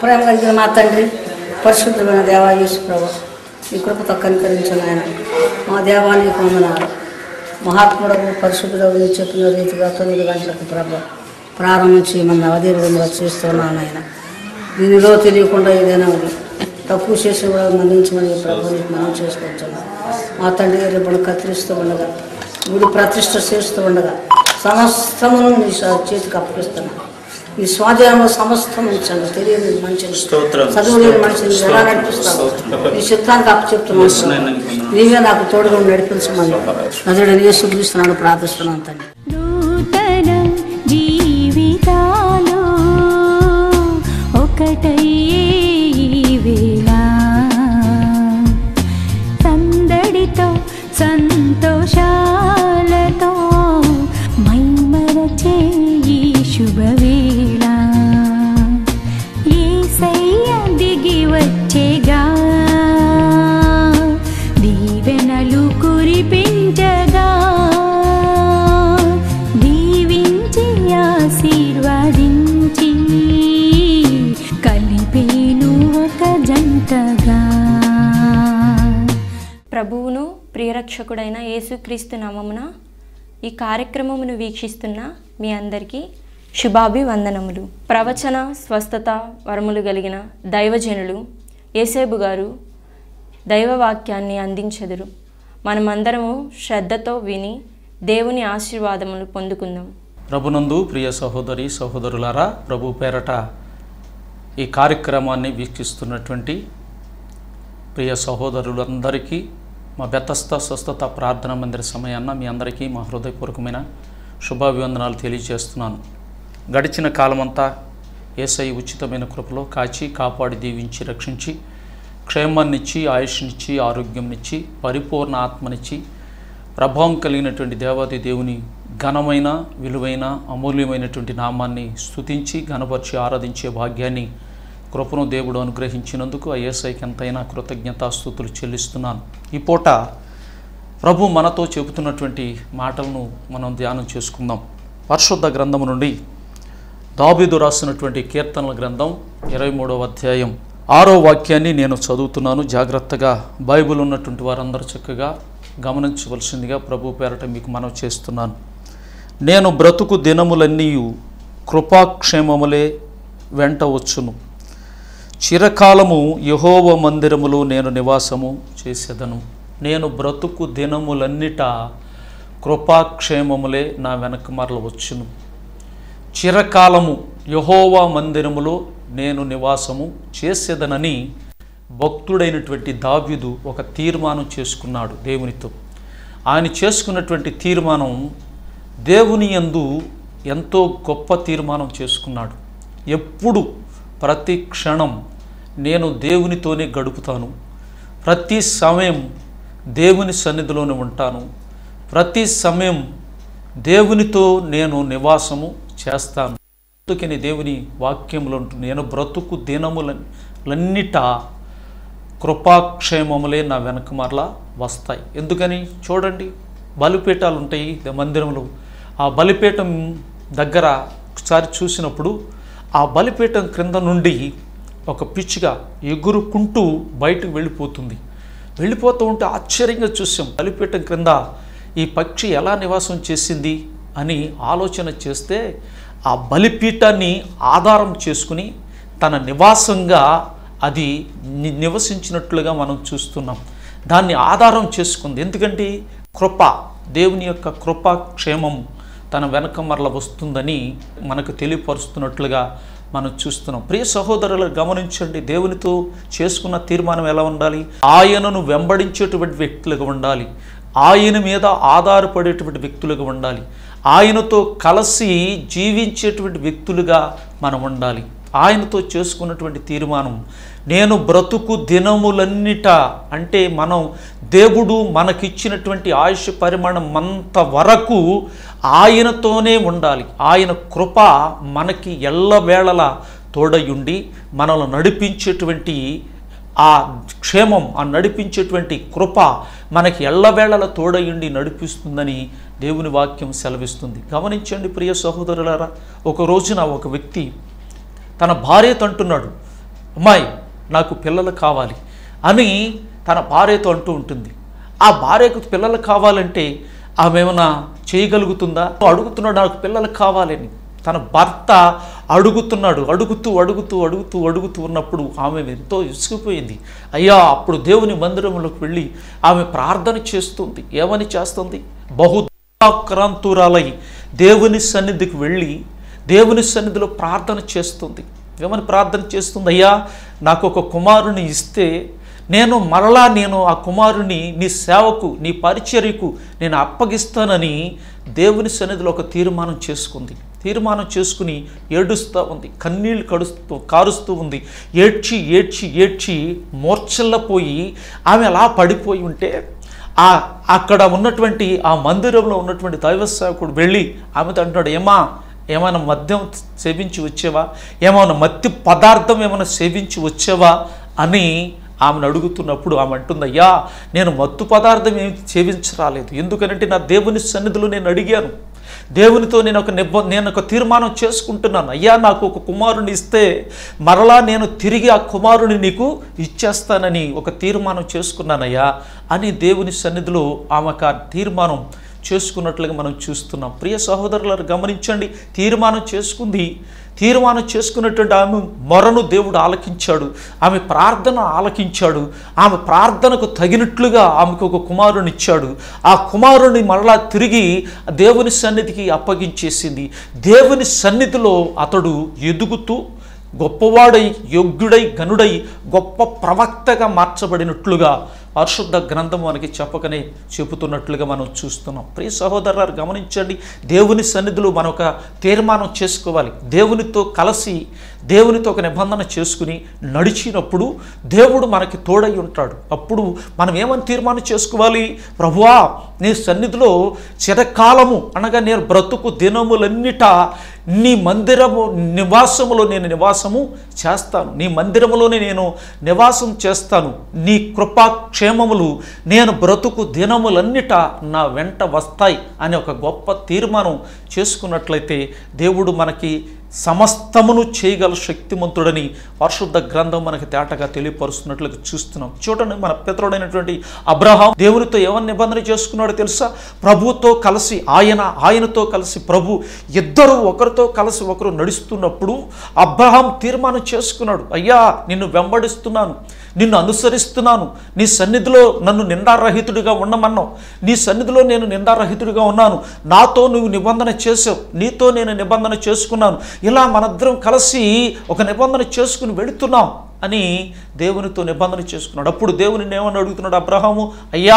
ప్రేమ కలిగిన మా తండ్రి పరిశుద్ధమైన దేవా యేసు ప్రభు ఈ కృపతో కనికరించిన ఆయన మా దేవానికి వందనాలు మహాత్ముడకు పరిశుద్ధుడు నీ చెప్పిన రీతిగా తొమ్మిది గంటలకు ప్రభు ప్రారంభం చేయమని అదే విధంగా చేస్తున్నాను ఆయన దీనిలో తెలియకుండా ఏదైనా ఉంది తక్కువ చేసి కూడా మన్నించమని ప్రభు నీకు మనం చేసుకుంటున్నాం మా తండ్రి గారి ఇప్పుడు కత్తిరిస్తూ ఉండగా గుడి ప్రతిష్ట చేస్తూ ఉండగా సమస్తమును నీ స- చేతికి అప్పగిస్తున్నాను ఈ స్వాధీనంలో సమస్తం ఉంచండి తెలియని మనిషిని స్తోత్రం. చదువు లేని మనిషిని ఎలా నడిపిస్తావు నీ చిత్తానికి అప్పచెప్తున్నాను నీవే నాకు తోడుగా నడిపించమని నదుడు యేసు క్రీస్తున్నాను ప్రార్థిస్తున్నాను తండ్రి నూతన జీవితాలు ఒకటయ్యే ఈ వేళ సందడితో సంతోషాలతో మైమరచే ఈ శుభవేళ ఏసయ్య దిగి వచ్చేగా దీవెనలు కురిపించగా దీవించి ఆశీర్వదించి కలిపేను ఒక జంటగా ప్రభువును ప్రియరక్షకుడైన యేసుక్రీస్తు నామమున ఈ కార్యక్రమమును వీక్షిస్తున్న మీ అందరికీ శుభాభివందనములు ప్రవచన స్వస్థత వరములు కలిగిన దైవజనులు ఏసేబు గారు దైవవాక్యాన్ని అందించెదరు మనమందరము శ్రద్ధతో విని దేవుని ఆశీర్వాదములు పొందుకుందాం ప్రభునందు ప్రియ సహోదరి సహోదరులారా ప్రభు పేరట ఈ కార్యక్రమాన్ని వీక్షిస్తున్నటువంటి ప్రియ సహోదరులందరికీ మా బెతస్థ స్వస్థత ప్రార్థన మందిర సమయాన్న మీ అందరికీ మా హృదయపూర్వకమైన శుభాభివందనాలు తెలియజేస్తున్నాను గడిచిన కాలమంతా ఏసై ఉచితమైన కృపలో కాచి కాపాడి దీవించి రక్షించి క్షేమాన్నిచ్చి ఆయుష్నిచ్చి ఆరోగ్యంనిచ్చి పరిపూర్ణ ఆత్మనిచ్చి ప్రభావం కలిగినటువంటి దేవాది దేవుని ఘనమైన విలువైన అమూల్యమైనటువంటి నామాన్ని స్తుతించి ఘనపరిచి ఆరాధించే భాగ్యాన్ని కృపను దేవుడు అనుగ్రహించినందుకు ఆ ఏసైకి ఎంతైనా కృతజ్ఞతాస్థుతులు చెల్లిస్తున్నాను ఈ పూట ప్రభు మనతో చెబుతున్నటువంటి మాటలను మనం ధ్యానం చేసుకుందాం పరిశుద్ధ గ్రంథము నుండి దాబీదు రాసినటువంటి కీర్తనల గ్రంథం ఇరవై మూడవ అధ్యాయం ఆరో వాక్యాన్ని నేను చదువుతున్నాను జాగ్రత్తగా బైబిల్ ఉన్నటువంటి వారందరూ చక్కగా గమనించవలసిందిగా ప్రభు పేరట మీకు మనవి చేస్తున్నాను నేను బ్రతుకు దినములన్నీ కృపాక్షేమములే వెంట వచ్చును చిరకాలము యహోవ మందిరములో నేను నివాసము చేసేదను నేను బ్రతుకు దినములన్నిట కృపాక్షేమములే నా వెనక మరల వచ్చును చిరకాలము యహోవా మందిరములో నేను నివాసము చేసేదనని భక్తుడైనటువంటి దావ్యుదు ఒక తీర్మానం చేసుకున్నాడు దేవునితో ఆయన చేసుకున్నటువంటి తీర్మానం దేవుని యందు ఎంతో గొప్ప తీర్మానం చేసుకున్నాడు ఎప్పుడు ప్రతి క్షణం నేను దేవునితోనే గడుపుతాను ప్రతి సమయం దేవుని సన్నిధిలోనే ఉంటాను ప్రతి సమయం దేవునితో నేను నివాసము చేస్తాను అందుకని దేవుని వాక్యంలో ఉంటుంది నేను బ్రతుకు దినములన్నిట కృపాక్షేమములే నా వెనక మరలా వస్తాయి ఎందుకని చూడండి బలిపీఠాలు ఉంటాయి ద- మందిరంలో ఆ బలిపీఠం దగ్గర ఒకసారి చూసినప్పుడు ఆ బలిపీఠం క్రింద నుండి ఒక పిచ్చిగా ఎగురుకుంటూ బయటకు వెళ్ళిపోతుంది వెళ్ళిపోతూ ఉంటే ఆశ్చర్యంగా చూసాం బలిపీఠం క్రింద ఈ పక్షి ఎలా నివాసం చేసింది అని ఆలోచన చేస్తే ఆ బలిపీఠాన్ని ఆధారం చేసుకుని తన నివాసంగా అది ని- నివసించినట్లుగా మనం చూస్తున్నాం దాన్ని ఆధారం చేసుకుంది ఎందుకంటే కృప దేవుని యొక్క కృప క్షేమం తన వెనక మరల వస్తుందని మనకు తెలియపరుస్తున్నట్లుగా మనం చూస్తున్నాం ప్రియ సహోదరులు గమనించండి దేవునితో చేసుకున్న తీర్మానం ఎలా ఉండాలి ఆయనను వెంబడించేటువంటి వ్యక్తులుగా ఉండాలి ఆయన మీద ఆధారపడేటువంటి వ్యక్తులుగా ఉండాలి ఆయనతో కలిసి జీవించేటువంటి వ్యక్తులుగా మనం ఉండాలి ఆయనతో చేసుకున్నటువంటి తీర్మానం నేను బ్రతుకు దినములన్నిట అంటే మనం దేవుడు మనకిచ్చినటువంటి ఆయుష్ పరిమాణం అంత వరకు ఆయనతోనే ఉండాలి ఆయన కృప మనకి ఎల్లవేళలా తోడయుండి మనల్ని నడిపించేటువంటి ఆ క్షేమం ఆ నడిపించేటువంటి కృప మనకి ఎల్లవేళల తోడయుండి నడిపిస్తుందని దేవుని వాక్యం సెలవిస్తుంది గమనించండి ప్రియ సహోదరులారా ఒక రోజున ఒక వ్యక్తి తన భార్యతో అంటున్నాడు అమ్మాయి నాకు పిల్లలు కావాలి అని తన భార్యతో అంటూ ఉంటుంది ఆ భార్యకు పిల్లలు కావాలంటే ఆమె ఏమైనా చేయగలుగుతుందా అడుగుతున్నాడు నాకు పిల్లలు కావాలని తన భర్త అడుగుతున్నాడు అడుగుతూ అడుగుతూ అడుగుతూ అడుగుతూ ఉన్నప్పుడు ఆమె ఎంతో ఇసుకుపోయింది అయ్యా అప్పుడు దేవుని మందిరంలోకి వెళ్ళి ఆమె ప్రార్థన చేస్తుంది ఏమని చేస్తుంది బహుక్రాంతురాలై దేవుని సన్నిధికి వెళ్ళి దేవుని సన్నిధిలో ప్రార్థన చేస్తుంది ఏమని ప్రార్థన చేస్తుంది అయ్యా నాకు ఒక కుమారుని ఇస్తే నేను మరలా నేను ఆ కుమారుని నీ సేవకు నీ పరిచర్యకు నేను అప్పగిస్తానని దేవుని సన్నిధిలో ఒక తీర్మానం చేసుకుంది తీర్మానం చేసుకుని ఏడుస్తూ ఉంది కన్నీళ్లు కడుస్తూ కారుస్తూ ఉంది ఏడ్చి ఏడ్చి ఏడ్చి మూర్ఛల్లపోయి ఆమె అలా పడిపోయి ఉంటే ఆ అక్కడ ఉన్నటువంటి ఆ మందిరంలో ఉన్నటువంటి దైవ సేవకుడు వెళ్ళి ఆమెతో అంటున్నాడు ఏమా ఏమైనా మద్యం సేవించి వచ్చేవా ఏమైనా మత్తి పదార్థం ఏమైనా సేవించి వచ్చేవా అని ఆమెను అడుగుతున్నప్పుడు ఆమె అంటుంది అయ్యా నేను మత్తు పదార్థం ఏమి సేవించరాలేదు ఎందుకనంటే నా దేవుని సన్నిధిలో నేను అడిగాను దేవునితో నేను ఒక నిబ నేను ఒక తీర్మానం చేసుకుంటున్నాను అయ్యా నాకు ఒక కుమారుని ఇస్తే మరలా నేను తిరిగి ఆ కుమారుని నీకు ఇచ్చేస్తానని ఒక తీర్మానం చేసుకున్నానయ్యా అని దేవుని సన్నిధిలో ఆమెకు ఆ తీర్మానం చేసుకున్నట్లుగా మనం చూస్తున్నాం ప్రియ సహోదరులను గమనించండి తీర్మానం చేసుకుంది తీర్మానం చేసుకున్నటువంటి ఆమె మొరను దేవుడు ఆలకించాడు ఆమె ప్రార్థన ఆలకించాడు ఆమె ప్రార్థనకు తగినట్లుగా ఆమెకు ఒక కుమారుని ఇచ్చాడు ఆ కుమారుని మరలా తిరిగి దేవుని సన్నిధికి అప్పగించేసింది దేవుని సన్నిధిలో అతడు ఎదుగుతూ గొప్పవాడై యోగ్యుడై గనుడై గొప్ప ప్రవక్తగా మార్చబడినట్లుగా పరిశుద్ధ గ్రంథం మనకి చెప్పకనే చెబుతున్నట్లుగా మనం చూస్తున్నాం ప్రియ సహోదరులారు గమనించండి దేవుని సన్నిధిలో మనం ఒక తీర్మానం చేసుకోవాలి దేవునితో కలిసి దేవునితో ఒక నిబంధన చేసుకుని నడిచినప్పుడు దేవుడు మనకి తోడై ఉంటాడు అప్పుడు మనం ఏమని తీర్మానం చేసుకోవాలి ప్రభువా నీ సన్నిధిలో చిరకాలము అనగా నేను బ్రతుకు దినములన్నిట నీ మందిరము నివాసములో నేను నివాసము చేస్తాను నీ మందిరములోనే నేను నివాసం చేస్తాను నీ కృపాక్షేమములు నేను బ్రతుకు దినములన్నిట నా వెంట వస్తాయి అనే ఒక గొప్ప తీర్మానం చేసుకున్నట్లయితే దేవుడు మనకి సమస్తమును చేయగల శక్తిమంతుడని పరిశుద్ధ గ్రంథం మనకి తేటగా తెలియపరుస్తున్నట్లుగా చూస్తున్నాం చూడండి మన పితరుడైనటువంటి అబ్రహాం దేవునితో ఏమని నిబంధన చేసుకున్నాడో తెలుసా ప్రభుతో కలిసి ఆయన ఆయనతో కలిసి ప్రభు ఇద్దరు ఒకరితో కలిసి ఒకరు నడుస్తున్నప్పుడు అబ్రహాం తీర్మానం చేసుకున్నాడు అయ్యా నిన్ను వెంబడిస్తున్నాను నిన్ను అనుసరిస్తున్నాను నీ సన్నిధిలో నన్ను నిందారహితుడిగా ఉండమన్నావు నీ సన్నిధిలో నేను నిందారహితుడిగా ఉన్నాను నాతో నువ్వు నిబంధన చేసావు నీతో నేను నిబంధన చేసుకున్నాను ఇలా మనిద్దరం కలిసి ఒక నిబంధన చేసుకుని వెళుతున్నాం అని దేవునితో నిబంధన చేసుకున్నాడు అప్పుడు దేవుని ఏమని అడుగుతున్నాడు అబ్రహాము అయ్యా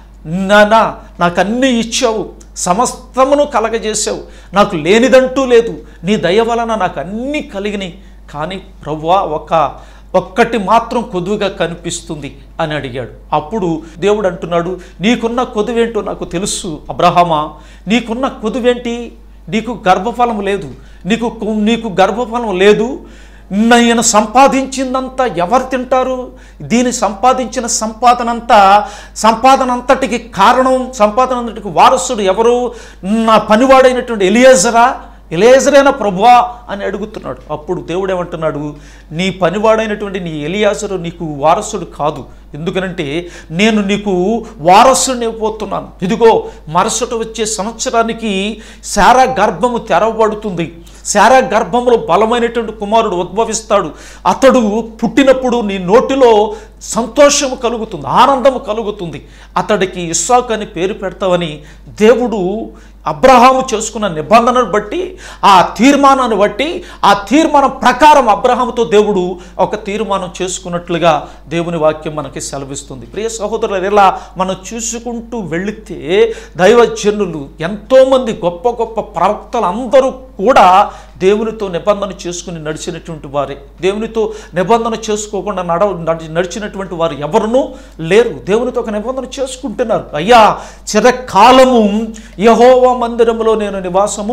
నానా నాకు అన్నీ ఇచ్చావు సమస్తమును కలగజేసావు నాకు లేనిదంటూ లేదు నీ దయ వలన నాకు అన్నీ కలిగినాయి కానీ ప్రభువా ఒక ఒక్కటి మాత్రం కొదువుగా కనిపిస్తుంది అని అడిగాడు అప్పుడు దేవుడు అంటున్నాడు నీకున్న కొదువేంటో నాకు తెలుసు అబ్రహమా నీకున్న కొదువేంటి నీకు గర్భఫలం లేదు నీకు కు- నీకు గర్భఫలం లేదు నేను సంపాదించిందంతా ఎవరు తింటారు దీని సంపాదించిన సంపాదనంతా సంపాదన అంతటికి కారణం సంపాదన అంతటికి వారసుడు ఎవరు నా పనివాడైనటువంటి ఎలియేజరా ఎలియేజరైన ప్రభువా అని అడుగుతున్నాడు అప్పుడు దేవుడు ఏమంటున్నాడు నీ పనివాడైనటువంటి నీ ఎలియాజరు నీకు వారసుడు కాదు ఎందుకనంటే నేను నీకు వారసుని ఇవ్వబోతున్నాను ఇదిగో మరుసట వచ్చే సంవత్సరానికి శారా గర్భము తెరవబడుతుంది శారా గర్భంలో బలమైనటువంటి కుమారుడు ఉద్భవిస్తాడు అతడు పుట్టినప్పుడు నీ నోటిలో సంతోషము కలుగుతుంది ఆనందము కలుగుతుంది అతడికి ఇస్సాకు అని పేరు పెడతావని దేవుడు అబ్రహాము చేసుకున్న నిబంధనను బట్టి ఆ తీర్మానాన్ని బట్టి ఆ తీర్మానం ప్రకారం అబ్రహాముతో దేవుడు ఒక తీర్మానం చేసుకున్నట్లుగా దేవుని వాక్యం మనకి సెలవిస్తుంది ప్రియ సహోదరులు ఇలా మనం చూసుకుంటూ వెళితే దైవజనులు ఎంతోమంది గొప్ప గొప్ప ప్రవక్తలు అందరూ కూడా దేవునితో నిబంధన చేసుకుని నడిచినటువంటి వారే దేవునితో నిబంధన చేసుకోకుండా నడవ నడి- నడిచినటువంటి వారు ఎవరునూ లేరు దేవునితో ఒక నిబంధన చేసుకుంటున్నారు అయ్యా చిరకాలము యహోవా మందిరములో నేను నివాసము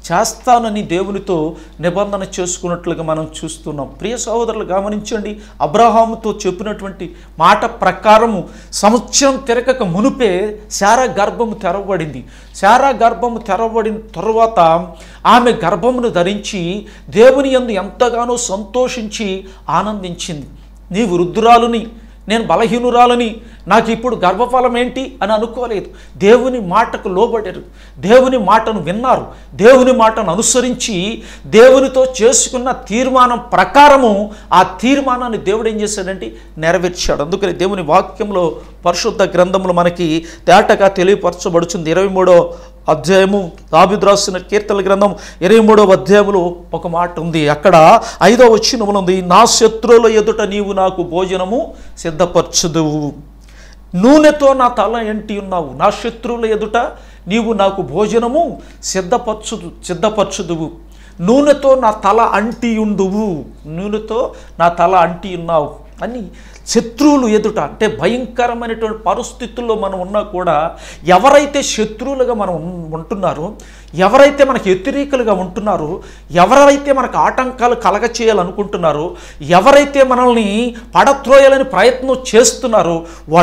చేస్తానని దేవునితో నిబంధన చేసుకున్నట్లుగా మనం చూస్తున్నాం ప్రియ సహోదరులు గమనించండి అబ్రహాముతో చెప్పినటువంటి మాట ప్రకారము సంవత్సరం తిరగక మునుపే శారా గర్భము తెరవబడింది శారా గర్భము తెరవబడిన తరువాత ఆమె గర్భమును ధరించి దేవుని యందు ఎంతగానో సంతోషించి ఆనందించింది నీ వృద్ధురాలుని నేను బలహీనురాలని నాకు ఇప్పుడు గర్భఫలం ఏంటి అని అనుకోలేదు దేవుని మాటకు లోబడారు దేవుని మాటను విన్నారు దేవుని మాటను అనుసరించి దేవునితో చేసుకున్న తీర్మానం ప్రకారము ఆ తీర్మానాన్ని దేవుడు ఏం చేశాడంటే నెరవేర్చాడు అందుకని దేవుని వాక్యంలో పరిశుద్ధ గ్రంథంలో మనకి తేటగా తెలియపరచబడుతుంది ఇరవై మూడో అధ్యాయము దాబిదు రాసిన కీర్తన గ్రంథం ఇరవై మూడవ అధ్యాయంలో ఒక మాట ఉంది అక్కడ ఐదో వచ్చినములు ఉంది నా శత్రువుల ఎదుట నీవు నాకు భోజనము సిద్ధపరచుదువు నూనెతో నా తల ఎంటి ఉన్నావు నా శత్రువుల ఎదుట నీవు నాకు భోజనము సిద్ధపరచుదు సిద్ధపరచుదువు నూనెతో నా తల అంటి ఉందువు నూనెతో నా తల అంటి ఉన్నావు అని శత్రువులు ఎదుట అంటే భయంకరమైనటువంటి పరిస్థితుల్లో మనం ఉన్నా కూడా ఎవరైతే శత్రువులుగా మనం ఉన్- ఉంటున్నారో ఎవరైతే మనకు వ్యతిరేకులుగా ఉంటున్నారో ఎవరైతే మనకు ఆటంకాలు కలగ చేయాలనుకుంటున్నారో ఎవరైతే మనల్ని పడత్రోయాలని ప్రయత్నం చేస్తున్నారో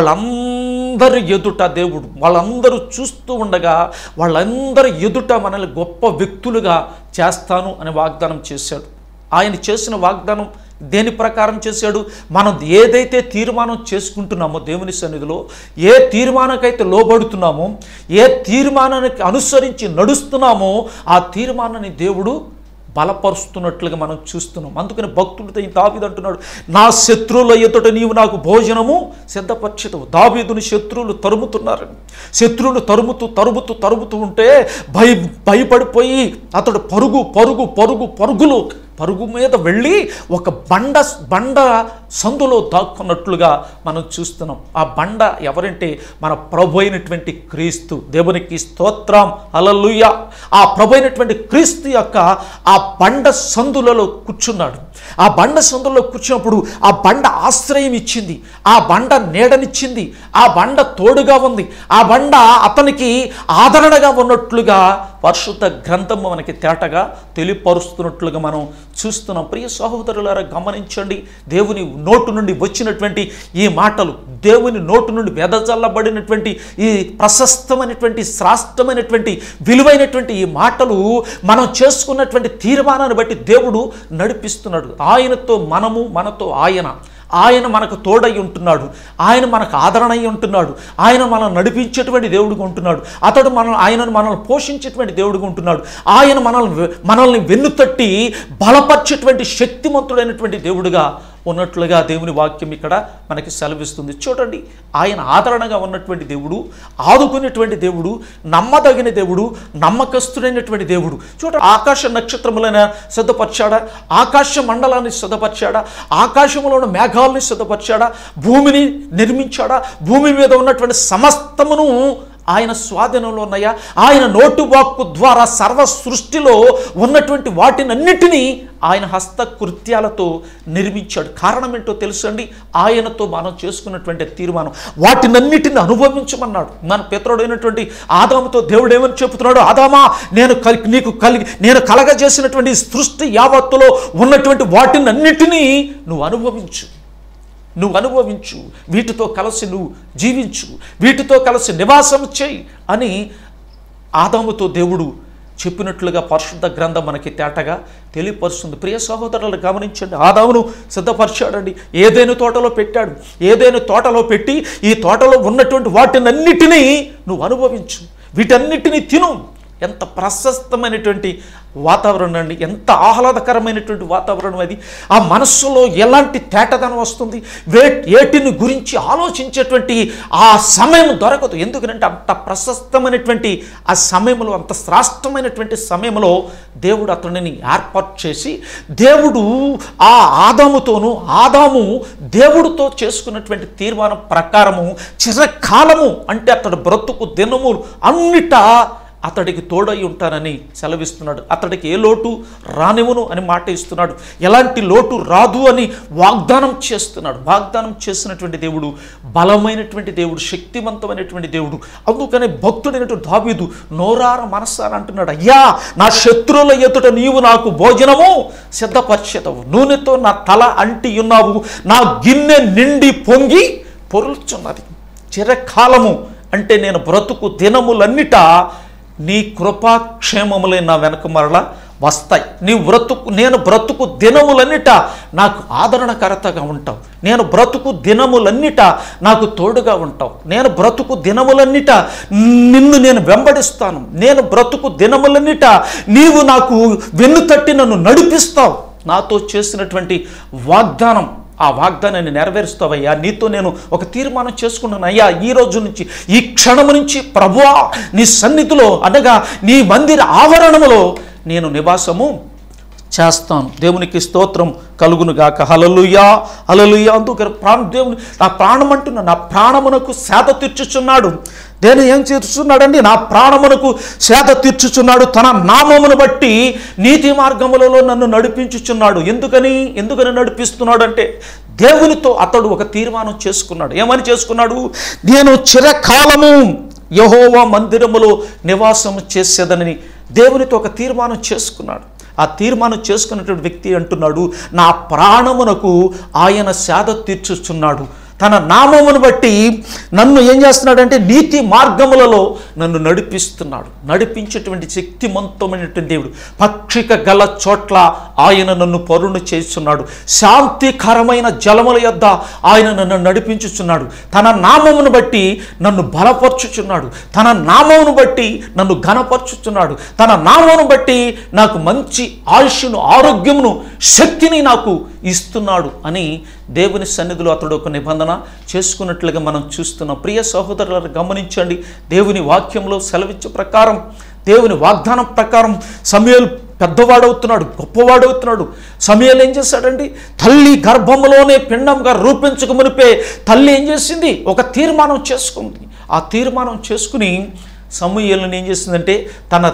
వాళ్ళందరి ఎదుట దేవుడు వాళ్ళందరూ చూస్తూ ఉండగా వాళ్ళందరి ఎదుట మనల్ని గొప్ప వ్యక్తులుగా చేస్తాను అని వాగ్దానం చేశాడు ఆయన చేసిన వాగ్దానం దేని ప్రకారం చేశాడు మనం ఏదైతే తీర్మానం చేసుకుంటున్నామో దేవుని సన్నిధిలో ఏ తీర్మానానికైతే లోబడుతున్నామో ఏ తీర్మానానికి అనుసరించి నడుస్తున్నామో ఆ తీర్మానాన్ని దేవుడు బలపరుస్తున్నట్లుగా మనం చూస్తున్నాం అందుకని భక్తుడితో ఈ దావీదు అంటున్నాడు నా శత్రువుల ఎదుట నీవు నాకు భోజనము సిద్ధపరచదు దావీదుని శత్రువులు తరుముతున్నారు శత్రువులు తరుముతూ తరుముతూ తరుముతూ ఉంటే భయ భయపడిపోయి అతడు పరుగు పరుగు పరుగు పరుగులు పరుగు మీద వెళ్ళి ఒక బండ బండ సందులో దాక్కున్నట్లుగా మనం చూస్తున్నాం ఆ బండ ఎవరంటే మన ప్రభు అయినటువంటి క్రీస్తు దేవునికి స్తోత్రం అలలుయ ఆ ప్రభు అయినటువంటి క్రీస్తు యొక్క ఆ బండ సందులలో కూర్చున్నాడు ఆ బండ సందులో కూర్చున్నప్పుడు ఆ బండ ఆశ్రయం ఇచ్చింది ఆ బండ నీడనిచ్చింది ఆ బండ తోడుగా ఉంది ఆ బండ అతనికి ఆదరణగా ఉన్నట్లుగా పరిశుద్ధ గ్రంథము మనకి తేటగా తెలియపరుస్తున్నట్లుగా మనం చూస్తున్నాం ప్రియ సహోదరులారా గమనించండి దేవుని నోటు నుండి వచ్చినటువంటి ఈ మాటలు దేవుని నోటు నుండి వెదజల్లబడినటువంటి ఈ ప్రశస్తమైనటువంటి శ్రాష్టమైనటువంటి విలువైనటువంటి ఈ మాటలు మనం చేసుకున్నటువంటి తీర్మానాన్ని బట్టి దేవుడు నడిపిస్తున్నాడు ఆయనతో మనము మనతో ఆయన ఆయన మనకు తోడై ఉంటున్నాడు ఆయన మనకు ఆదరణ అయి ఉంటున్నాడు ఆయన మనల్ని నడిపించేటువంటి దేవుడిగా ఉంటున్నాడు అతడు మన ఆయనను మనల్ని పోషించేటువంటి దేవుడిగా ఉంటున్నాడు ఆయన మనల్ని మనల్ని వెన్నుతట్టి బలపరిచేటువంటి శక్తిమంతుడైనటువంటి దేవుడిగా ఉన్నట్లుగా దేవుని వాక్యం ఇక్కడ మనకి సెలవిస్తుంది చూడండి ఆయన ఆదరణగా ఉన్నటువంటి దేవుడు ఆదుకునేటువంటి దేవుడు నమ్మదగిన దేవుడు నమ్మకస్తుడైనటువంటి దేవుడు చూడ ఆకాశ నక్షత్రములైన సిద్ధపరిచాడా ఆకాశ మండలాన్ని సిద్ధపరిచాడా ఆకాశంలో ఉన్న మేఘాలని సిద్ధపరిచాడా భూమిని నిర్మించాడా భూమి మీద ఉన్నటువంటి సమస్తమును ఆయన స్వాధీనంలో ఉన్నాయా ఆయన నోటు వాక్కు ద్వారా సర్వ సృష్టిలో ఉన్నటువంటి వాటినన్నిటినీ ఆయన హస్తకృత్యాలతో నిర్మించాడు కారణం ఏంటో తెలుసండి ఆయనతో మనం చేసుకున్నటువంటి తీర్మానం వాటినన్నిటిని అనుభవించమన్నాడు మన పితరుడైనటువంటి ఆదాముతో దేవుడు ఏమని చెబుతున్నాడు ఆదామా నేను కలి నీకు కలిగి నేను కలగజేసినటువంటి సృష్టి యావత్తులో ఉన్నటువంటి వాటినన్నిటినీ నువ్వు అనుభవించు నువ్వు అనుభవించు వీటితో కలిసి నువ్వు జీవించు వీటితో కలిసి నివాసం చేయి అని ఆదాముతో దేవుడు చెప్పినట్లుగా పరిశుద్ధ గ్రంథం మనకి తేటగా తెలియపరుస్తుంది ప్రియ సహోదరులు గమనించండి ఆదామును సిద్ధపరిచాడండి ఏదైనా తోటలో పెట్టాడు ఏదైనా తోటలో పెట్టి ఈ తోటలో ఉన్నటువంటి వాటినన్నిటినీ నువ్వు అనుభవించు వీటన్నిటినీ తిను ఎంత ప్రశస్తమైనటువంటి వాతావరణం అండి ఎంత ఆహ్లాదకరమైనటువంటి వాతావరణం అది ఆ మనస్సులో ఎలాంటి తేటదనం వస్తుంది వే ఏటిని గురించి ఆలోచించేటువంటి ఆ సమయం దొరకదు ఎందుకంటే అంత ప్రశస్తమైనటువంటి ఆ సమయంలో అంత శ్రాష్టమైనటువంటి సమయంలో దేవుడు అతనిని ఏర్పాటు చేసి దేవుడు ఆ ఆదాముతోనూ ఆదాము దేవుడితో చేసుకున్నటువంటి తీర్మానం ప్రకారము చిరకాలము అంటే అతడు బ్రతుకు దినము అన్నిట అతడికి తోడై ఉంటానని సెలవిస్తున్నాడు అతడికి ఏ లోటు రానివ్వను అని మాట ఇస్తున్నాడు ఎలాంటి లోటు రాదు అని వాగ్దానం చేస్తున్నాడు వాగ్దానం చేసినటువంటి దేవుడు బలమైనటువంటి దేవుడు శక్తివంతమైనటువంటి దేవుడు అందుకనే భక్తుడైనటువంటి దావీదు నోరార మనస్సార అంటున్నాడు అయ్యా నా శత్రువుల ఎదుట నీవు నాకు భోజనము సిద్ధపరిచేదవు నూనెతో నా తల అంటి ఉన్నావు నా గిన్నె నిండి పొంగి పొరుల్చున్నది చిరకాలము అంటే నేను బ్రతుకు దినములన్నిట నీ కృపాక్షేమములే నా వెనక మరల వస్తాయి నీ బ్రతుకు నేను బ్రతుకు దినములన్నిట నాకు ఆదరణకర్తగా ఉంటావు నేను బ్రతుకు దినములన్నిట నాకు తోడుగా ఉంటావు నేను బ్రతుకు దినములన్నిట నిన్ను నేను వెంబడిస్తాను నేను బ్రతుకు దినములన్నిట నీవు నాకు వెన్నుతట్టి నన్ను నడిపిస్తావు నాతో చేసినటువంటి వాగ్దానం ఆ వాగ్దానాన్ని నెరవేరుస్తావయ్యా నీతో నేను ఒక తీర్మానం చేసుకున్నాను అయ్యా ఈ రోజు నుంచి ఈ క్షణము నుంచి ప్రభువా నీ సన్నిధిలో అనగా నీ మందిర ఆవరణములో నేను నివాసము చేస్తాను దేవునికి స్తోత్రం కలుగును గాక హలలుయా హలలుయా అందుకని ప్రాణ దేవుని నా ప్రాణం అంటున్నా నా ప్రాణమునకు సేద తీర్చుచున్నాడు దేని ఏం తీర్చుచున్నాడండి నా ప్రాణమునకు సేద తీర్చుచున్నాడు తన నామమును బట్టి నీతి మార్గములలో నన్ను నడిపించుచున్నాడు ఎందుకని ఎందుకని నడిపిస్తున్నాడు అంటే దేవునితో అతడు ఒక తీర్మానం చేసుకున్నాడు ఏమని చేసుకున్నాడు నేను చిరకాలము యహోవా మందిరములో నివాసము చేసేదనని దేవునితో ఒక తీర్మానం చేసుకున్నాడు ఆ తీర్మానం చేసుకున్నటువంటి వ్యక్తి అంటున్నాడు నా ప్రాణమునకు ఆయన సేద తీర్చుచున్నాడు తన నామమును బట్టి నన్ను ఏం చేస్తున్నాడంటే నీతి మార్గములలో నన్ను నడిపిస్తున్నాడు నడిపించేటువంటి శక్తిమంతమైనటువంటి దేవుడు పక్షిక గల చోట్ల ఆయన నన్ను పరుణ చేస్తున్నాడు శాంతికరమైన జలముల యొద్ద ఆయన నన్ను నడిపించుచున్నాడు తన నామమును బట్టి నన్ను బలపరచుచున్నాడు తన నామమును బట్టి నన్ను ఘనపరచుచున్నాడు తన నామమును బట్టి నాకు మంచి ఆయుష్ను ఆరోగ్యమును శక్తిని నాకు ఇస్తున్నాడు అని దేవుని సన్నిధిలో అతడు ఒక నిబంధన చేసుకున్నట్లుగా మనం చూస్తున్నాం ప్రియ సహోదరులను గమనించండి దేవుని వాక్యంలో సెలవిచ్చే ప్రకారం దేవుని వాగ్దానం ప్రకారం సమయాలు పెద్దవాడవుతున్నాడు గొప్పవాడవుతున్నాడు సమయాలు ఏం చేశాడండి తల్లి గర్భంలోనే పిండంగా రూపించక మునిపే తల్లి ఏం చేసింది ఒక తీర్మానం చేసుకుంది ఆ తీర్మానం చేసుకుని సమూహలను ఏం చేసిందంటే తన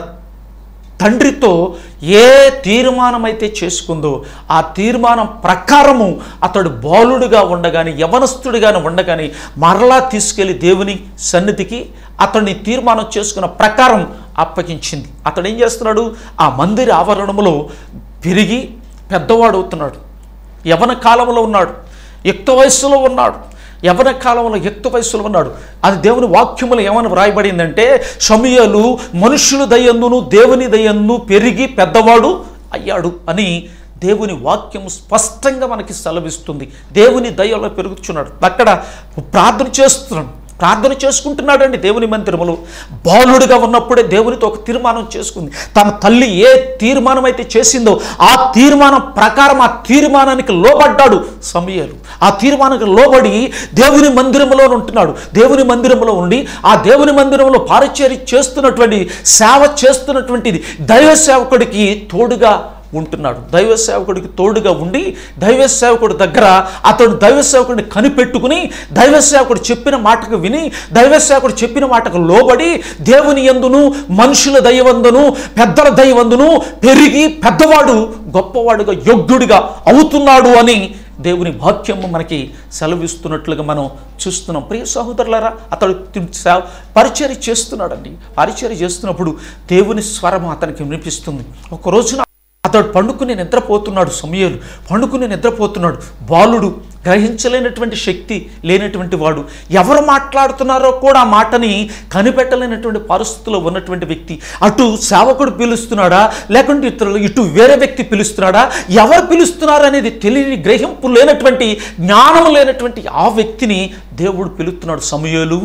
తండ్రితో ఏ తీర్మానం అయితే చేసుకుందో ఆ తీర్మానం ప్రకారము అతడు బాలుడుగా ఉండగాని యవనస్తుడిగానే ఉండగాని మరలా తీసుకెళ్లి దేవుని సన్నిధికి అతన్ని తీర్మానం చేసుకున్న ప్రకారం అప్పగించింది అతడు ఏం చేస్తున్నాడు ఆ మందిర ఆవరణములో పెరిగి పెద్దవాడవుతున్నాడు యవన కాలంలో ఉన్నాడు యుక్త వయస్సులో ఉన్నాడు యవన కాలంలో యుక్త వయస్సులో ఉన్నాడు అది దేవుని వాక్యములు ఏమని వ్రాయబడిందంటే సమయలు మనుషుల దయందును దేవుని దయందు పెరిగి పెద్దవాడు అయ్యాడు అని దేవుని వాక్యం స్పష్టంగా మనకి సెలవిస్తుంది దేవుని దయలో పెరుగుతున్నాడు అక్కడ ప్రార్థన చేస్తున్నాడు ప్రార్థన చేసుకుంటున్నాడండి దేవుని మందిరములో బాలుడిగా ఉన్నప్పుడే దేవునితో ఒక తీర్మానం చేసుకుంది తన తల్లి ఏ తీర్మానం అయితే చేసిందో ఆ తీర్మానం ప్రకారం ఆ తీర్మానానికి లోబడ్డాడు సమయాలు ఆ తీర్మానానికి లోబడి దేవుని మందిరంలో ఉంటున్నాడు దేవుని మందిరంలో ఉండి ఆ దేవుని మందిరంలో పారిచేరి చేస్తున్నటువంటి సేవ చేస్తున్నటువంటిది దైవ సేవకుడికి తోడుగా ఉంటున్నాడు దైవ సేవకుడికి తోడుగా ఉండి దైవ సేవకుడి దగ్గర అతడు దైవ సేవకుడిని కనిపెట్టుకుని దైవ సేవకుడు చెప్పిన మాటకు విని దైవ సేవకుడు చెప్పిన మాటకు లోబడి దేవుని యందును మనుషుల దైవందును పెద్దల దైవందును పెరిగి పెద్దవాడు గొప్పవాడుగా యోగ్యుడిగా అవుతున్నాడు అని దేవుని వాక్యము మనకి సెలవిస్తున్నట్లుగా మనం చూస్తున్నాం ప్రియ సహోదరులారా అతడు సేవ పరిచర్య చేస్తున్నాడండి పరిచర్య చేస్తున్నప్పుడు దేవుని స్వరం అతనికి వినిపిస్తుంది ఒక రోజున అతడు పండుకుని నిద్రపోతున్నాడు సమయాలు పండుకుని నిద్రపోతున్నాడు బాలుడు గ్రహించలేనటువంటి శక్తి లేనటువంటి వాడు ఎవరు మాట్లాడుతున్నారో కూడా ఆ మాటని కనిపెట్టలేనటువంటి పరిస్థితిలో ఉన్నటువంటి వ్యక్తి అటు సేవకుడు పిలుస్తున్నాడా లేకుంటే ఇతరులు ఇటు వేరే వ్యక్తి పిలుస్తున్నాడా ఎవరు పిలుస్తున్నారు అనేది తెలియని గ్రహింపు లేనటువంటి జ్ఞానం లేనటువంటి ఆ వ్యక్తిని దేవుడు పిలుస్తున్నాడు సమయాలు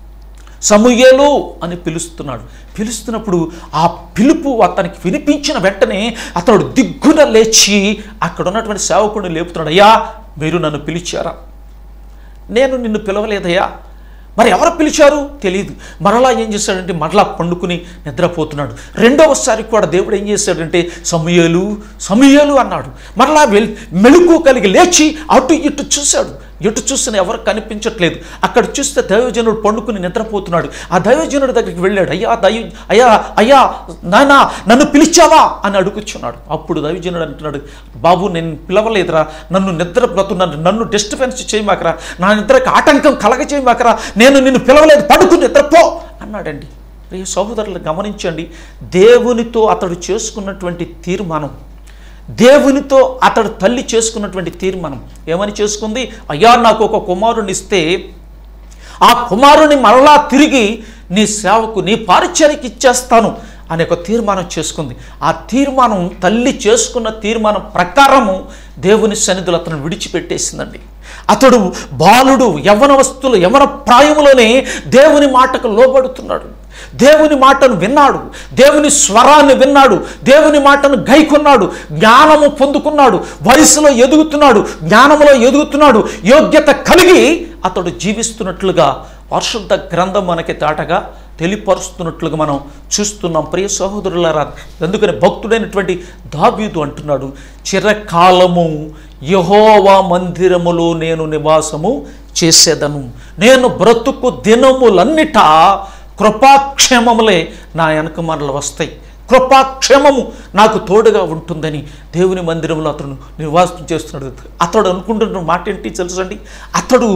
సమూయేలు అని పిలుస్తున్నాడు పిలుస్తున్నప్పుడు ఆ పిలుపు అతనికి వినిపించిన వెంటనే అతడు దిగ్గున లేచి అక్కడ ఉన్నటువంటి సేవకుడిని లేపుతున్నాడు అయ్యా మీరు నన్ను పిలిచారా నేను నిన్ను పిలవలేదయ్యా మరి ఎవరు పిలిచారు తెలియదు మరలా ఏం చేశాడంటే మరలా పండుకుని నిద్రపోతున్నాడు రెండవసారి కూడా దేవుడు ఏం చేశాడంటే సమయలు సమయలు అన్నాడు మరలా వెల్ మెలుకు కలిగి లేచి అటు ఇటు చూశాడు ఎటు చూసిన ఎవరు కనిపించట్లేదు అక్కడ చూస్తే దైవజనుడు పండుకుని నిద్రపోతున్నాడు ఆ దైవజనుడి దగ్గరికి వెళ్ళాడు అయ్యా దైవ అయ్యా అయ్యా నాయన నన్ను పిలిచావా అని అడుగుచున్నాడు అప్పుడు దైవజనుడు అంటున్నాడు బాబు నేను పిలవలేదురా నన్ను నిద్రపోతున్నాను నన్ను డిస్టర్బెన్స్ చేయమాకరా నా నిద్రకి ఆటంకం కలగ చేయమాకరా నేను నిన్ను పిలవలేదు పడుకుని నిద్రపో అన్నాడండి ప్రియ సహోదరులు గమనించండి దేవునితో అతడు చేసుకున్నటువంటి తీర్మానం దేవునితో అతడు తల్లి చేసుకున్నటువంటి తీర్మానం ఏమని చేసుకుంది అయ్యా నాకు ఒక కుమారుని ఇస్తే ఆ కుమారుని మరలా తిరిగి నీ సేవకు నీ పారిచర్యకి ఇచ్చేస్తాను అనే ఒక తీర్మానం చేసుకుంది ఆ తీర్మానం తల్లి చేసుకున్న తీర్మానం ప్రకారము దేవుని సన్నిధులు అతను విడిచిపెట్టేసిందండి అతడు బాలుడు యవన వస్తువులు యవన ప్రాయములోనే దేవుని మాటకు లోబడుతున్నాడు దేవుని మాటను విన్నాడు దేవుని స్వరాన్ని విన్నాడు దేవుని మాటను గైకొన్నాడు జ్ఞానము పొందుకున్నాడు వయసులో ఎదుగుతున్నాడు జ్ఞానములో ఎదుగుతున్నాడు యోగ్యత కలిగి అతడు జీవిస్తున్నట్లుగా పరిశుద్ధ గ్రంథం మనకి తాటగా తెలియపరుస్తున్నట్లుగా మనం చూస్తున్నాం ప్రియ సహోదరులారా అందుకని భక్తుడైనటువంటి దావీదు అంటున్నాడు చిరకాలము యహోవా మందిరములో నేను నివాసము చేసేదను నేను బ్రతుకు దినములన్నిటా కృపాక్షేమములే నా వెనక మనలు వస్తాయి కృపాక్షేమము నాకు తోడుగా ఉంటుందని దేవుని మందిరంలో అతను నివాసం చేస్తున్నాడు అతడు అనుకుంటున్న మాట ఏంటి తెలుసండి అతడు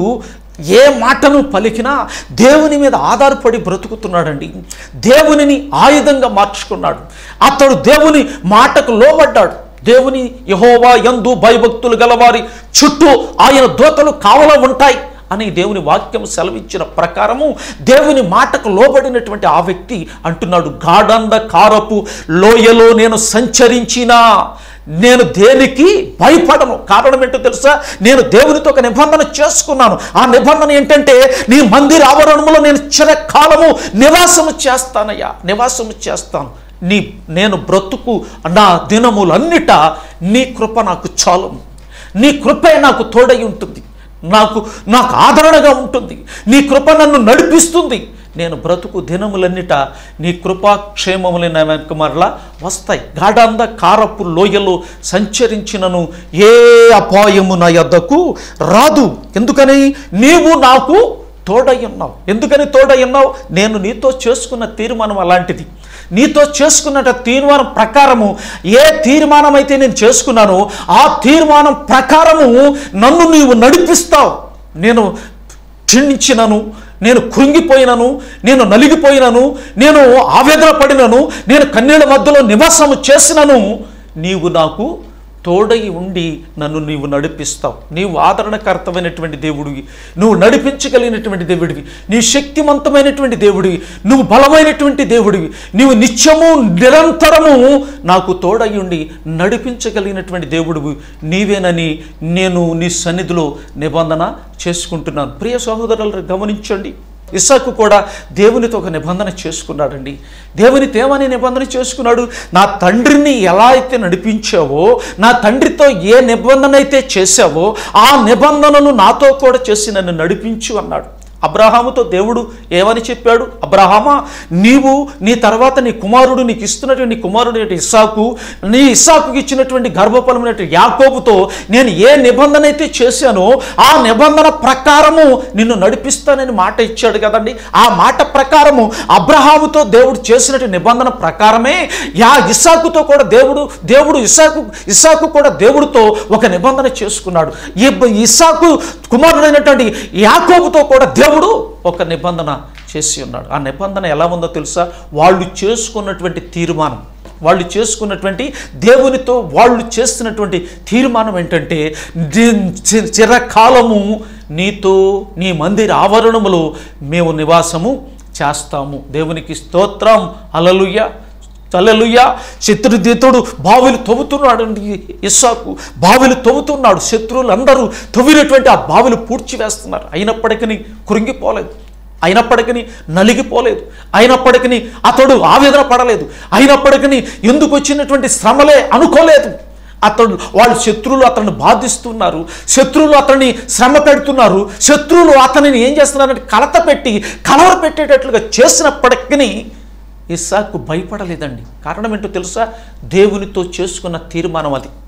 ఏ మాటను పలికినా దేవుని మీద ఆధారపడి బ్రతుకుతున్నాడండి దేవునిని ఆయుధంగా మార్చుకున్నాడు అతడు దేవుని మాటకు లోబడ్డాడు దేవుని యహోవా యందు భయభక్తులు గలవారి చుట్టూ ఆయన దోతలు కావల ఉంటాయి అని దేవుని వాక్యం సెలవిచ్చిన ప్రకారము దేవుని మాటకు లోబడినటువంటి ఆ వ్యక్తి అంటున్నాడు గాఢంద కారపు లోయలో నేను సంచరించినా నేను దేనికి భయపడను కారణం ఏంటో తెలుసా నేను దేవునితో ఒక నిబంధన చేసుకున్నాను ఆ నిబంధన ఏంటంటే నీ మందిర ఆవరణములో నేను చిరకాలము నివాసము చేస్తానయ్యా నివాసము చేస్తాను నీ నేను బ్రతుకు నా దినములన్నిట నీ కృప నాకు చాలును నీ కృపే నాకు తోడై ఉంటుంది నాకు నాకు ఆదరణగా ఉంటుంది నీ కృప నన్ను నడిపిస్తుంది నేను బ్రతుకు దినములన్నిట నీ కృపాక్షేమములు నా వెనక మరలా వస్తాయి గాఢంద కారపు లోయలో సంచరించినను ఏ అపాయము నా యొద్దకు రాదు ఎందుకని నీవు నాకు తోడై ఉన్నావు ఎందుకని తోడై ఉన్నావు నేను నీతో చేసుకున్న తీర్మానం అలాంటిది నీతో చేసుకున్న తీర్మానం ప్రకారము ఏ తీర్మానం అయితే నేను చేసుకున్నానో ఆ తీర్మానం ప్రకారము నన్ను నీవు నడిపిస్తావు నేను క్షీణించినను నేను కృంగిపోయినను నేను నలిగిపోయినను నేను ఆవేదన పడినను నేను కన్నీళ్ళ మధ్యలో నివాసము చేసినను నీవు నాకు తోడై ఉండి నన్ను నీవు నడిపిస్తావు నీవు ఆదరణకర్తమైనటువంటి దేవుడివి నువ్వు నడిపించగలిగినటువంటి దేవుడివి నీ శక్తివంతమైనటువంటి దేవుడివి నువ్వు బలమైనటువంటి దేవుడివి నీవు నిత్యము నిరంతరము నాకు తోడై ఉండి నడిపించగలిగినటువంటి దేవుడివి నీవేనని నేను నీ సన్నిధిలో నిబంధన చేసుకుంటున్నాను ప్రియ సహోదరులు గమనించండి ఇసాకు కూడా దేవునితో ఒక నిబంధన చేసుకున్నాడండి దేవునితో ఏమని నిబంధన చేసుకున్నాడు నా తండ్రిని ఎలా అయితే నడిపించావో నా తండ్రితో ఏ నిబంధన అయితే చేశావో ఆ నిబంధనను నాతో కూడా చేసి నన్ను నడిపించు అన్నాడు అబ్రహాముతో దేవుడు ఏమని చెప్పాడు అబ్రహామా నీవు నీ తర్వాత నీ కుమారుడు నీకు ఇస్తున్నటువంటి కుమారుడు ఇస్సాకు నీ ఇస్సాకుకి ఇచ్చినటువంటి గర్భఫలమైనటువంటి యాకోబుతో నేను ఏ నిబంధన అయితే చేశానో ఆ నిబంధన ప్రకారము నిన్ను నడిపిస్తానని మాట ఇచ్చాడు కదండి ఆ మాట ప్రకారము అబ్రహాముతో దేవుడు చేసినటువంటి నిబంధన ప్రకారమే యా ఇస్సాకుతో కూడా దేవుడు దేవుడు ఇస్సాకు ఇస్సాకు కూడా దేవుడితో ఒక నిబంధన చేసుకున్నాడు ఈ ఇస్సాకు కుమారుడైనటువంటి యాకోబుతో కూడా దేవుడు ఒక నిబంధన చేసి ఉన్నాడు ఆ నిబంధన ఎలా ఉందో తెలుసా వాళ్ళు చేసుకున్నటువంటి తీర్మానం వాళ్ళు చేసుకున్నటువంటి దేవునితో వాళ్ళు చేస్తున్నటువంటి తీర్మానం ఏంటంటే ది- చి- చిరకాలము నీతో నీ మందిర ఆవరణములో మేము నివాసము చేస్తాము దేవునికి స్తోత్రం అలలుయ్య తలలుయ్య శత్రుదీతుడు బావిలు తవ్వుతున్నాడు ఇస్సాకు బావిలు తవ్వుతున్నాడు శత్రువులు అందరూ తవ్వినటువంటి ఆ బావిలు పూడ్చివేస్తున్నారు అయినప్పటికీ కృంగిపోలేదు అయినప్పటికీ నలిగిపోలేదు అయినప్పటికీ అతడు ఆవేదన పడలేదు అయినప్పటికీ ఎందుకు వచ్చినటువంటి శ్రమలే అనుకోలేదు అతడు వాళ్ళు శత్రువులు అతన్ని బాధిస్తున్నారు శత్రువులు అతన్ని శ్రమ పెడుతున్నారు శత్రువులు అతనిని ఏం చేస్తున్నారంటే కలత పెట్టి కలవర పెట్టేటట్లుగా చేసినప్పటికీ ఇస్సాకు భయపడలేదండి కారణం ఏంటో తెలుసా దేవునితో చేసుకున్న తీర్మానం అది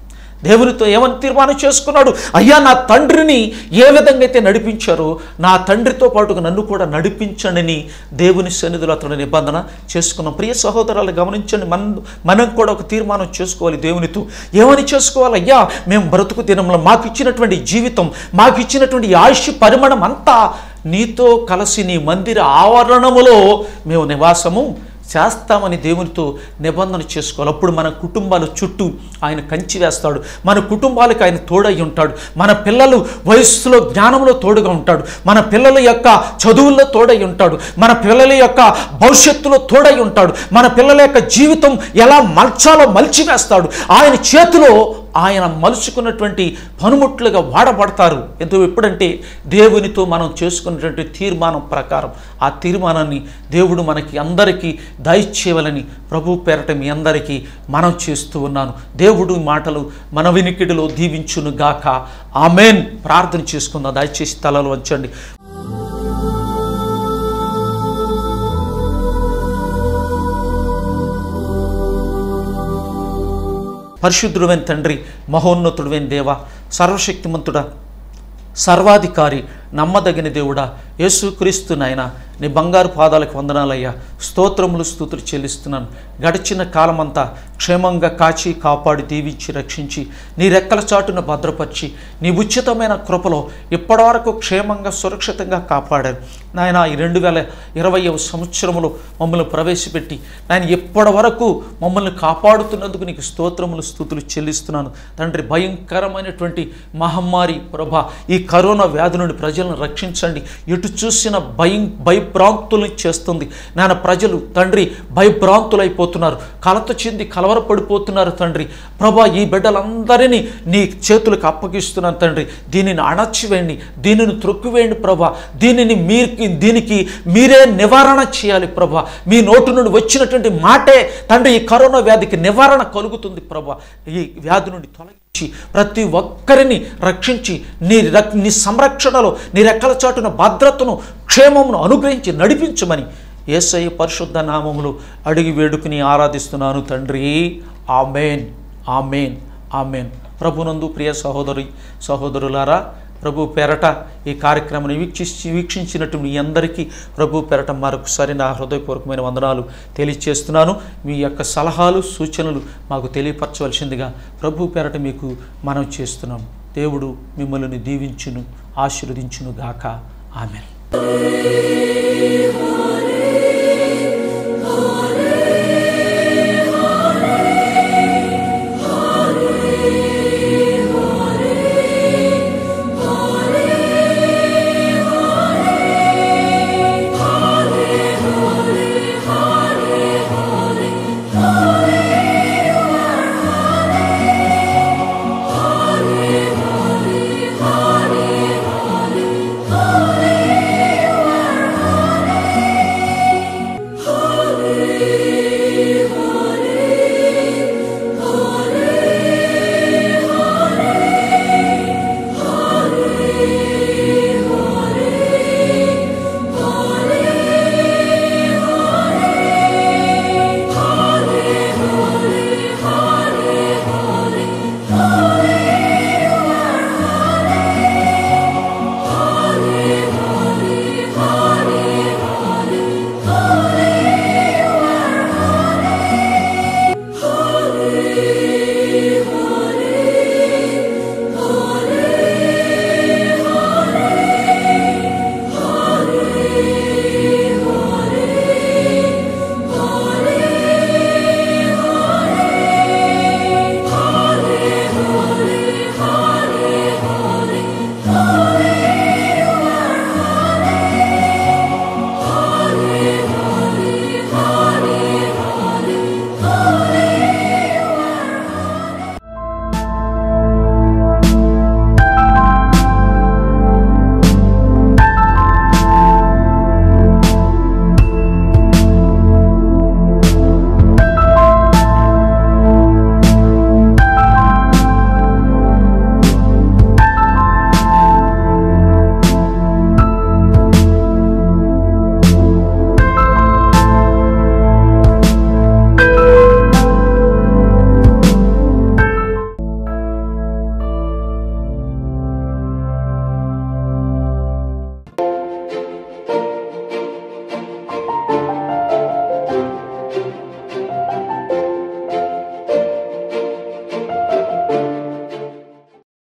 దేవునితో ఏమని తీర్మానం చేసుకున్నాడు అయ్యా నా తండ్రిని ఏ విధంగా అయితే నడిపించారో నా తండ్రితో పాటుగా నన్ను కూడా నడిపించండి దేవుని సన్నిధిలో అతడు నిబంధన చేసుకున్నాం ప్రియ సహోదరాలు గమనించండి మనం మనం కూడా ఒక తీర్మానం చేసుకోవాలి దేవునితో ఏమని చేసుకోవాలి అయ్యా మేము బ్రతుకు దినంలో మాకు ఇచ్చినటువంటి జీవితం మాకు ఇచ్చినటువంటి ఈ ఆయుష్ పరిమాణం అంతా నీతో కలిసి నీ మందిర ఆవరణములో మేము నివాసము చేస్తామని దేవునితో నిబంధన చేసుకోవాలి అప్పుడు మన కుటుంబాల చుట్టూ ఆయన కంచి వేస్తాడు మన కుటుంబాలకు ఆయన తోడై ఉంటాడు మన పిల్లలు వయస్సులో జ్ఞానంలో తోడుగా ఉంటాడు మన పిల్లల యొక్క చదువుల్లో తోడై ఉంటాడు మన పిల్లల యొక్క భవిష్యత్తులో తోడై ఉంటాడు మన పిల్లల యొక్క జీవితం ఎలా మలచాలో మలిచి వేస్తాడు ఆయన చేతిలో ఆయన మలుచుకున్నటువంటి పనుముట్లుగా వాడబడతారు ఎంతో ఎప్పుడంటే దేవునితో మనం చేసుకున్నటువంటి తీర్మానం ప్రకారం ఆ తీర్మానాన్ని దేవుడు మనకి అందరికీ దయచేయాలని ప్రభు పేరట మీ అందరికీ మనం చేస్తూ ఉన్నాను దేవుడు ఈ మాటలు మన వినికిడిలో దీవించును గాక ఆమెన్ ప్రార్థన చేసుకుందాం దయచేసి తలలు వంచండి పరిశుద్ధుడైన తండ్రి మహోన్నతుడైన దేవ సర్వశక్తిమంతుడా సర్వాధికారి నమ్మదగిన దేవుడా యేసుక్రీస్తు నాయన నీ బంగారు పాదాలకు వందనాలయ్యా స్తోత్రములు స్థుతులు చెల్లిస్తున్నాను గడిచిన కాలమంతా క్షేమంగా కాచి కాపాడి దీవించి రక్షించి నీ రెక్కల చాటున భద్రపరిచి నీ ఉచితమైన కృపలో ఇప్పటివరకు క్షేమంగా సురక్షితంగా కాపాడారు నాయన ఈ రెండు వేల ఇరవైవ సంవత్సరంలో మమ్మల్ని ప్రవేశపెట్టి నాయన ఇప్పటి వరకు మమ్మల్ని కాపాడుతున్నందుకు నీకు స్తోత్రములు స్థుతులు చెల్లిస్తున్నాను తండ్రి భయంకరమైనటువంటి మహమ్మారి ప్రభ ఈ కరోనా వ్యాధి నుండి ప్రజలను రక్షించండి ఎటు చూసిన భయం భయభ్రాంతుల్ని చేస్తుంది నాయన ప్రజలు తండ్రి భయభ్రాంతులైపోతున్నారు కలత చెంది కలవరపడిపోతున్నారు తండ్రి ప్రభా ఈ బిడ్డలందరినీ నీ చేతులకు అప్పగిస్తున్నాను తండ్రి దీనిని అణచివేయండి దీనిని త్రొక్కివేయండి ప్రభా దీనిని మీరు దీనికి మీరే నివారణ చేయాలి ప్రభా మీ నోటు నుండి వచ్చినటువంటి మాటే తండ్రి ఈ కరోనా వ్యాధికి నివారణ కలుగుతుంది ప్రభా ఈ వ్యాధి నుండి తొలగించి ప్రతి ఒక్కరిని రక్షించి నీ రక్- నీ సంరక్షణలో నీ రెక్కల చాటున భద్రతను క్షేమమును అనుగ్రహించి నడిపించమని యేసయ్య పరిశుద్ధ నామములు అడిగి వేడుకుని ఆరాధిస్తున్నాను తండ్రి ఆమెన్ ఆమెన్ ఆమెన్ ప్రభునందు ప్రియ సహోదరి సహోదరులారా ప్రభు పెరట ఈ కార్యక్రమాన్ని వీక్షించి వీక్షించినట్టు మీ అందరికీ ప్రభు పెరట మరొకసారి నా హృదయపూర్వకమైన వందనాలు తెలియచేస్తున్నాను మీ యొక్క సలహాలు సూచనలు మాకు తెలియపరచవలసిందిగా ప్రభు పెరట మీకు మనం చేస్తున్నాం దేవుడు మిమ్మల్ని దీవించును ఆశీర్వదించును గాక ఆమెన్